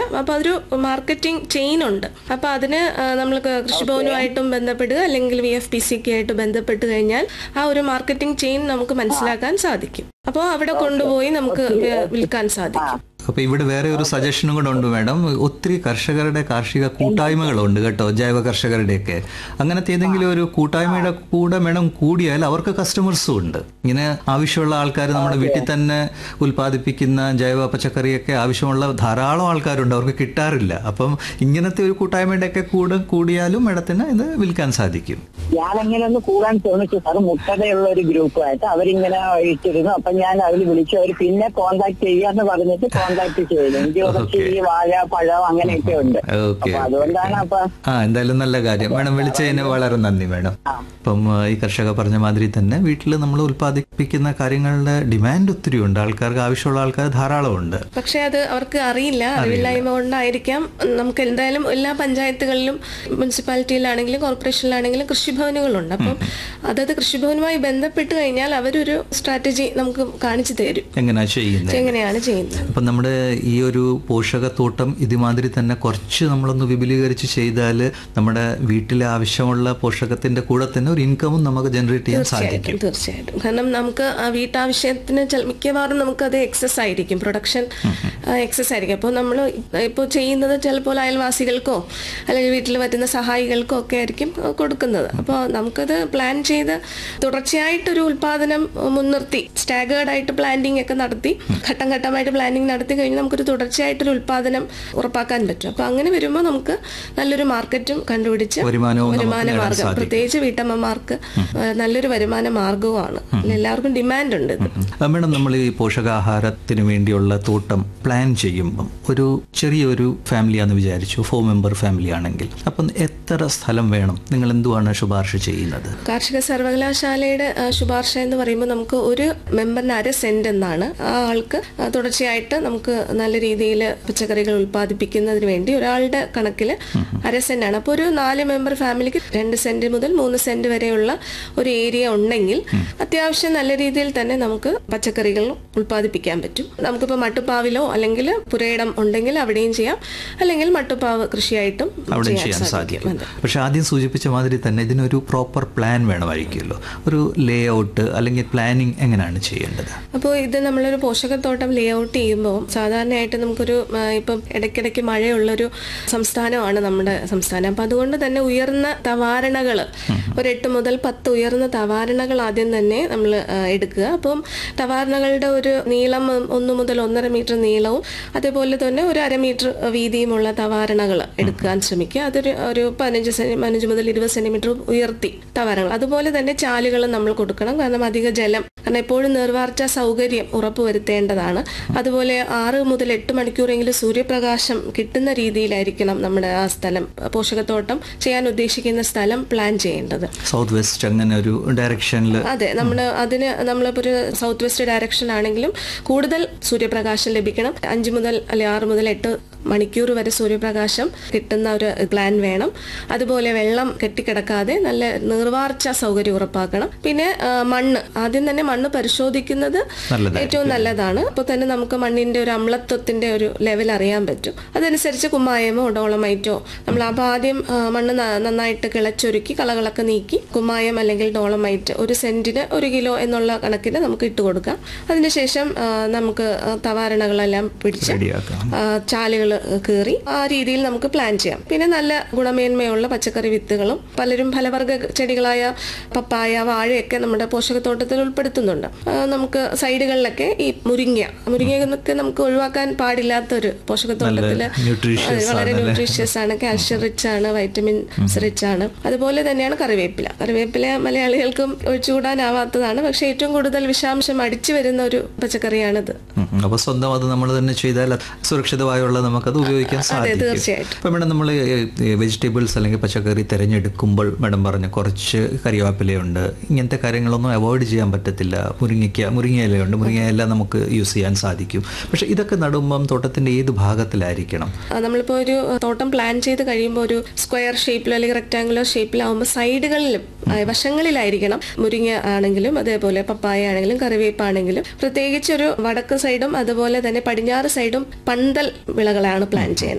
അപ്പോൾ അതൊരു marketing chain ഉണ്ട് അപ്പോൾ അതിന് നമ്മൾ കൃഷിഭവനുമായിട്ടും ബന്ധപ്പെടുക അല്ലെങ്കിൽ V F P C K ആയിട്ട് ബന്ധപ്പെട്ട് കഴിഞ്ഞാൽ ആ ഒരു മാർക്കറ്റിംഗ് ചെയിൻ നമുക്ക് മനസ്സിലാക്കാൻ സാധിക്കും അപ്പോൾ അവിടെ കൊണ്ടുപോയി നമുക്ക് വി- വിൽക്കാൻ സാധിക്കും അപ്പൊ ഇവിടെ വേറെ ഒരു സജഷനും കൂടെ ഉണ്ട് മാഡം ഒത്തിരി കർഷകരുടെ കാർഷിക കൂട്ടായ്മകളുണ്ട് കേട്ടോ ജൈവ കർഷകരുടെയൊക്കെ അങ്ങനത്തെ ഏതെങ്കിലും ഒരു കൂട്ടായ്മയുടെ കൂടെ മേഡം കൂടിയാൽ അവർക്ക് കസ്റ്റമേഴ്സും ഉണ്ട് ഇങ്ങനെ ആവശ്യമുള്ള ആൾക്കാർ നമ്മുടെ വീട്ടിൽ തന്നെ ഉൽപ്പാദിപ്പിക്കുന്ന ജൈവ പച്ചക്കറിയൊക്കെ ആവശ്യമുള്ള ധാരാളം ആൾക്കാരുണ്ട് അവർക്ക് കിട്ടാറില്ല അപ്പം ഇങ്ങനത്തെ ഒരു കൂട്ടായ്മയുടെയൊക്കെ കൂടെ കൂടിയാലും മേഡത്തിന് ഇത് വിൽക്കാൻ സാധിക്കും ഞാനങ്ങനെ ഒന്ന് കൂടാൻ ശ്രമിച്ചു സാർ മുട്ടതയുള്ള ഒരു ഗ്രൂപ്പുമായിട്ട് അവരിങ്ങനെ ഇട്ടിരുന്നു അപ്പൊ ഞാൻ അതിൽ വിളിച്ചു അവർ പിന്നെ കോണ്ടാക്ട് ചെയ്യാന്ന് പറഞ്ഞിട്ട് കോണ്ടാക്ട് ചെയ്തു എനിക്ക് കുറച്ച് ഈ വാഴ പഴം അങ്ങനെയൊക്കെ ഉണ്ട് ഓക്കെ അപ്പൊ അതുകൊണ്ടാണ് അപ്പൊ ആ എന്തായാലും നല്ല കാര്യം മേഡം വിളിച്ചതിന് വളരെ നന്ദി മേഡം അപ്പം ആ, ഈ കർഷക പറഞ്ഞ മാതിരി തന്നെ വീട്ടിൽ നമ്മൾ ഉൽപ്പാദിപ്പിക്കുന്ന കാര്യങ്ങളുടെ ഡിമാൻഡ് ഒത്തിരി ഉണ്ട് ആൾക്കാർക്ക് ആവശ്യമുള്ള ആൾക്കാർ ധാരാളമുണ്ട് പക്ഷെ അത് അവർക്ക് അറിയില്ല അറിവില്ലായ്മ കൊണ്ടായിരിക്കാം നമുക്ക് എന്തായാലും എല്ലാ പഞ്ചായത്തുകളിലും മുനിസിപ്പാലിറ്റിയിലാണെങ്കിലും കോർപ്പറേഷനിലാണെങ്കിലും കൃഷിഭവനുകളുണ്ട് അപ്പം അതത് കൃഷിഭവനുമായി ബന്ധപ്പെട്ട് കഴിഞ്ഞാൽ അവരൊരു സ്ട്രാറ്റജി നമുക്ക് കാണിച്ചു തരും എങ്ങനെയാ ചെയ്യുന്നത് എങ്ങനെയാണ് ചെയ്യുന്നത് അപ്പം നമ്മുടെ ഈ ഒരു പോഷകത്തോട്ടം ഇതുമാതിരി തന്നെ കുറച്ച് നമ്മളൊന്ന് വിപുലീകരിച്ച് ചെയ്താൽ നമ്മുടെ വീട്ടിലെ ആവശ്യമുള്ള പോഷകത്തിന്റെ കൂടെ തന്നെ ഒരു ഇൻകമും നമുക്ക് ജനറേറ്റ് ചെയ്യാൻ സാധിക്കും തീർച്ചയായിട്ടും തീർച്ചയായിട്ടും കാരണം നമുക്ക് ആ വീട്ടാവശ്യത്തിന് ചെല- മിക്കവാറും നമുക്കത് എക്സസ് ആയിരിക്കും പ്രൊഡക്ഷൻ എക്സസ് ആയിരിക്കും അപ്പോൾ നമ്മൾ ഇപ്പോൾ ചെയ്യുന്നത് ചിലപ്പോൾ അയൽവാസികൾക്കോ അല്ലെങ്കിൽ വീട്ടിൽ പറ്റുന്ന സഹായികൾക്കോ ഒക്കെ ആയിരിക്കും ആ, കൊടുക്കുന്നത് അപ്പോൾ നമുക്കത് പ്ലാൻ ചെയ്ത് തുടർച്ചയായിട്ടൊരു ഉൽപാദനം മുൻനിർത്തി സ്റ്റാഗേർഡ് ആയിട്ട് പ്ലാന്റിംഗ് ഒക്കെ നടത്തി ഘട്ടം ഘട്ടമായിട്ട് പ്ലാനിങ് നടത്തി കഴിഞ്ഞാൽ നമുക്കൊരു തുടർച്ചയായിട്ടൊരു ഉൽപാദനം ഉറപ്പാക്കാൻ പറ്റും അപ്പോൾ അങ്ങനെ വരുമ്പോൾ നമുക്ക് നല്ലൊരു മാർക്കറ്റും കണ്ടുപിടിച്ച് വരുമാനവും നമുക്ക് വരുമാന നേടാൻ മാർഗം സാധിക്കും. പ്രത്യേകിച്ച് വീട്ടമ്മമാർക്ക് ആ, നല്ലൊരു വരുമാന മാർഗവുമാണ് എല്ലാവർക്കും ഡിമാൻഡ് ഉണ്ട് ഇത് ആ, മേഡം നമ്മൾ ഈ പോഷകാഹാരത്തിന് വേണ്ടിയുള്ള തോട്ടം പ്ലാൻ ചെയ്യുമ്പം ഒരു ചെറിയൊരു ഫാമിലിയാന്ന് വിചാരിച്ചു ഫോർ മെമ്പർ ഫാമിലി ആണെങ്കിൽ അപ്പം എത്ര സ്ഥലം വേണം നിങ്ങൾ എന്തുവാണ് ശുപാർശ ചെയ്യുന്നത് കാർഷിക സർവകലാശാലയുടെ ആ, ശുപാർശ എന്ന് പറയുമ്പോൾ നമുക്ക് ഒരു മെമ്പറിന് അര സെന്റ് എന്നാണ് ആ ആൾക്ക് ആ, തുടർച്ചയായിട്ട് നമുക്ക് നല്ല രീതിയിൽ പച്ചക്കറികൾ ഉൽപ്പാദിപ്പിക്കുന്നതിന് വേണ്ടി ഒരാളുടെ കണക്കിൽ അര സെന്റ് ആണ് അപ്പോൾ ഒരു നാല് മെമ്പർ ഫാമിലിക്ക് രണ്ട് സെന്റ് മുതൽ മൂന്ന് സെന്റ് വരെയുള്ള ഒരു ഏരിയ ഉണ്ടെങ്കിൽ അത്യാവശ്യം നല്ല രീതിയിൽ തന്നെ നമുക്ക് പച്ചക്കറികൾ ഉൽപ്പാദിപ്പിക്കാൻ പറ്റും നമുക്കിപ്പോൾ മട്ടുപ്പാവിലോ അല്ലെങ്കിൽ പുരയിടം ഉണ്ടെങ്കിൽ അവിടെയും ചെയ്യാം അല്ലെങ്കിൽ മട്ടുപ്പാവ് കൃഷിയായിട്ടും അവിടെ ചെയ്യാൻ ചെയ്യാൻ സാധിക്കും സാധിക്കും അതെ. പക്ഷെ ആദ്യം സൂചിപ്പിച്ച മാതിരി തന്നെ ഇതിനൊരു പ്രോപ്പർ പ്ലാൻ വേണമായിരിക്കുമല്ലോ ഒരു ലേ ഔട്ട് അല്ലെങ്കിൽ പ്ലാനിങ് എങ്ങനെയാണ് ചെയ്യേണ്ടത് അപ്പോൾ ഇത് നമ്മളൊരു പോഷകത്തോട്ടം ലേ ഔട്ട് ചെയ്യുമ്പോൾ സാധാരണയായിട്ട് നമുക്കൊരു ആ, ഇപ്പം ഇടയ്ക്കിടയ്ക്ക് മഴയുള്ളൊരു സംസ്ഥാനമാണ് നമ്മുടെ സംസ്ഥാനം അപ്പം അതുകൊണ്ട് തന്നെ ഉയർന്ന തവാരണകൾ ഒരു എട്ട് മുതൽ പത്ത് ഉയർന്ന തവാരണകൾ ആദ്യം തന്നെ നമ്മൾ എടുക്കുക അപ്പം തവാരണകളുടെ ഒരു നീളം ഒന്ന് മുതൽ ഒന്നര മീറ്റർ നീളവും അതേപോലെ തന്നെ ഒരു അര മീറ്റർ വീതിയുമുള്ള തവാരണകൾ എടുക്കാൻ ശ്രമിക്കുക അതൊരു ഒരു പതിനഞ്ച് സെന്റി പതിനഞ്ച് മുതൽ ഇരുപത് സെന്റിമീറ്റർ ഉയർത്തി തവാരണകൾ അതുപോലെ തന്നെ ചാലുകൾ നമ്മൾ കൊടുക്കണം കാരണം അധിക ജലം കാരണം എപ്പോഴും നീർവാർച്ച സൗകര്യം ഉറപ്പുവരുത്തേണ്ടതാണ് അതുപോലെ ആറ് മുതൽ എട്ട് മണിക്കൂറെങ്കിലും സൂര്യപ്രകാശം കിട്ടുന്ന രീതിയിലായിരിക്കണം നമ്മുടെ ആ സ്ഥലം പോഷകത്തോട്ടം ചെയ്യാൻ ഉദ്ദേശിക്കുന്ന സ്ഥലം പ്ലാൻ ചെയ്യേണ്ടത് സൗത്ത് വെസ്റ്റ് അങ്ങനെ ഒരു ഡയറക്ഷനിൽ അതെ നമ്മൾ അതിന് നമ്മളിപ്പോൾ ഒരു സൗത്ത് വെസ്റ്റ് ഡയറക്ഷൻ ആണെങ്കിലും കൂടുതൽ സൂര്യപ്രകാശം ലഭിക്കണം അഞ്ച് മുതൽ അല്ലെ ആറ് മുതൽ എട്ട് മണിക്കൂർ വരെ സൂര്യപ്രകാശം കിട്ടുന്ന ഒരു പ്ലാൻ വേണം അതുപോലെ വെള്ളം കെട്ടിക്കിടക്കാതെ നല്ല നീർവാർച്ച സൗകര്യം ഉറപ്പാക്കണം പിന്നെ ആ, മണ്ണ് ആദ്യം തന്നെ മണ്ണ് പരിശോധിക്കുന്നത് നല്ലതായിരിക്കും. ഏറ്റവും നല്ലതാണ് അപ്പോൾ തന്നെ നമുക്ക് മണ്ണിന്റെ ഒരു അമ്ലത്വത്തിന്റെ ഒരു ലെവൽ അറിയാൻ പറ്റും അതനുസരിച്ച് കുമ്മായമോ ഡോളമൈറ്റോ നമ്മൾ അപ്പോൾ ആദ്യം ആ, മണ്ണ് ന- നന്നായിട്ട് കിളച്ചൊരുക്കി കളകളൊക്കെ നീക്കി കുമ്മായം അല്ലെങ്കിൽ ഡോളമൈറ്റ് ഒരു സെന്റിന് ഒരു കിലോ എന്നുള്ള കണക്കിന് നമുക്ക് ഇട്ട് കൊടുക്കാം അതിനുശേഷം ആ, നമുക്ക് ആ, തവാരണകളെല്ലാം പിടിച്ച് റെഡിയാക്കാം ചാലുകൾ കീറി ആ രീതിയിൽ നമുക്ക് പ്ലാൻ ചെയ്യാം പിന്നെ നല്ല ഗുണമേന്മയുള്ള പച്ചക്കറി വിത്തുകളും പലരും ഫലവർഗ ചെടികളായ പപ്പായ വാഴയൊക്കെ നമ്മുടെ പോഷകത്തോട്ടത്തിൽ ഉൾപ്പെടുത്തുന്നുണ്ട് ആ, നമുക്ക് സൈഡുകളിലൊക്കെ ഈ മുരിങ്ങ മുരിങ്ങയൊക്കെ നമുക്ക് ഒഴിവാക്കാൻ പാടില്ലാത്തൊരു പോഷകത്തോട്ടത്തില് nutritious അതെ, വളരെ ആണല്ലേ? ന്യൂട്രീഷ്യസ് ആണ് കാൽഷ്യം റിച്ച് ആണ് വൈറ്റമിൻ റിച്ച് ആണ് അതുപോലെ തന്നെയാണ് കറിവേപ്പില കറിവേപ്പില മലയാളികൾക്കും ഒഴിച്ചുകൂടാനാവാത്തതാണ് പക്ഷെ ഏറ്റവും കൂടുതൽ വിഷാംശം അടിച്ചു വരുന്ന ഒരു പച്ചക്കറിയാണിത് ഉം, ഉം. അപ്പൊ സ്വന്തം അത് നമ്മൾ തന്നെ ചെയ്താൽ അത് സുരക്ഷിതമായുള്ള നമുക്കത് ഉപയോഗിക്കാൻ സാധിക്കും തീർച്ചയായിട്ടും. ഇപ്പൊ മേഡം നമ്മൾ വെജിറ്റബിൾസ് അല്ലെങ്കിൽ പച്ചക്കറി തിരഞ്ഞെടുക്കുമ്പോൾ മേഡം പറഞ്ഞ കുറച്ച് കറിവേപ്പിലയുണ്ട് ഇങ്ങനത്തെ കാര്യങ്ങളൊന്നും അവോയ്ഡ് ചെയ്യാൻ പറ്റത്തില്ല മുരിങ്ങയ്ക്ക മുരിങ്ങയിലയുണ്ട് മുരിങ്ങയില നമുക്ക് യൂസ് ചെയ്യാൻ സാധിക്കും പക്ഷെ ഇതൊക്കെ നടുമ്പം തോട്ടത്തിന്റെ ഏത് ഭാഗത്തിലായിരിക്കണം ആ, നമ്മളിപ്പോൾ ഒരു തോട്ടം പ്ലാൻ ചെയ്ത് കഴിയുമ്പോൾ ഒരു സ്ക്വയർ ഷേപ്പിലോ അല്ലെങ്കിൽ റെക്ടാങ്കുലർ ഷേപ്പിലാവുമ്പോൾ സൈഡുകളിലും ആ, വശങ്ങളിലായിരിക്കണം മുരിങ്ങ ആണെങ്കിലും അതേപോലെ പപ്പായ ആണെങ്കിലും കറിവേപ്പാണെങ്കിലും പ്രത്യേകിച്ച് ഒരു വടക്ക് സൈഡും അതുപോലെ തന്നെ പടിഞ്ഞാറ് സൈഡും പന്തൽ വിളകളാണ് പ്ലാൻ ചെയ്യുന്നത്